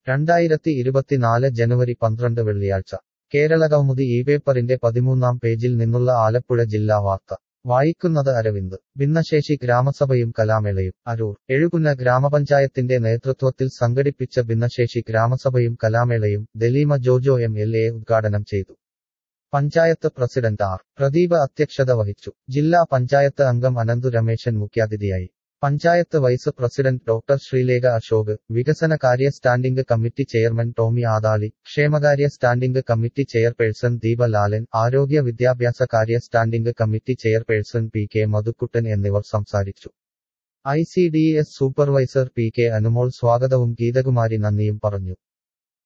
രണ്ടായിരത്തി ഇരുപത്തിനാല് ജനുവരി പന്ത്രണ്ട് വെള്ളിയാഴ്ച കേരളകൗമുദി ഈ പേപ്പറിന്റെ പതിമൂന്നാം പേജിൽ നിന്നുള്ള ആലപ്പുഴ ജില്ലാ വാർത്ത വായിക്കുന്നത് അരവിന്ദ് ഭിന്നശേഷി ഗ്രാമസഭയും കലാമേളയും അരൂർ എഴുകുന്ന ഗ്രാമപഞ്ചായത്തിന്റെ നേതൃത്വത്തിൽ സംഘടിപ്പിച്ച ഭിന്നശേഷി ഗ്രാമസഭയും കലാമേളയും Daleema Jojo M L A ഉദ്ഘാടനം ചെയ്തു പഞ്ചായത്ത് പ്രസിഡന്റ് ആർ പ്രദീപ് അധ്യക്ഷത വഹിച്ചു ജില്ലാ പഞ്ചായത്ത് അംഗം അനന്തു രമേശൻ മുഖ്യാതിഥിയായി panchayat vice president doctor Sreelekha Ashok വികസനകാര്യ standing committee chairman Tomy Adali ക്ഷേമകാര്യ standing committee chairperson Deepa Lalan ആരോഗ്യ വിദ്യാഭ്യാസ കാര്യ standing committee chairperson P K Madhukuttan എന്നിവർ സംസാരിച്ചു I C D S supervisor P K Anumol സ്വാഗതവും ഗീതകുമാരി നന്ദിയും പറഞ്ഞു